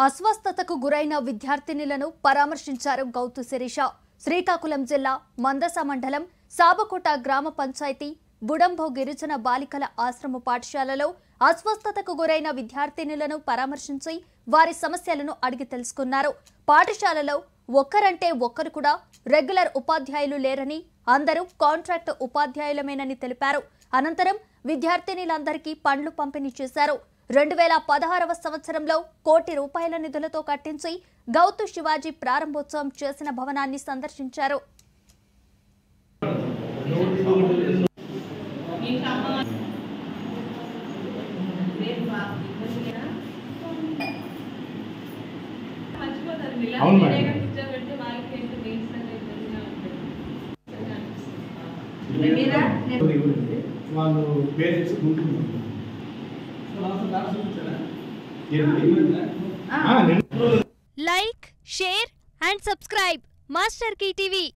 అస్వస్థతకు గురైన విద్యార్థినులను పరామర్శించారు గౌతు శిరీష శ్రీకాకుళం జిల్లా మందస మండలం సాబకోట గ్రామ పంచాయతీ బుడంబో గిరిజన బాలికల ఆశ్రమ పాఠశాలలో అస్వస్థతకు గురైన విద్యార్థినులను పరామర్శించి వారి సమస్యలను అడిగి తెలుసుకున్నారు పాఠశాలలో ఒక్కరంటే ఒక్కరు కూడా రెగ్యులర్ ఉపాధ్యాయులు లేరని అందరూ కాంట్రాక్ట్ ఉపాధ్యాయులమేనని తెలిపారు అనంతరం విద్యార్థినులందరికీ పండ్లు పంపిణీ చేశారు రెండు వేల పదహారవ సంవత్సరంలో కోటి రూపాయల నిధులతో కట్టించి గౌతు శివాజీ ప్రారంభోత్సవం చేసిన భవనాన్ని సందర్శించారు అవును మేడం. వాళ్ళు పేరెంట్స్ గుంటుంది like share and subscribe Master TV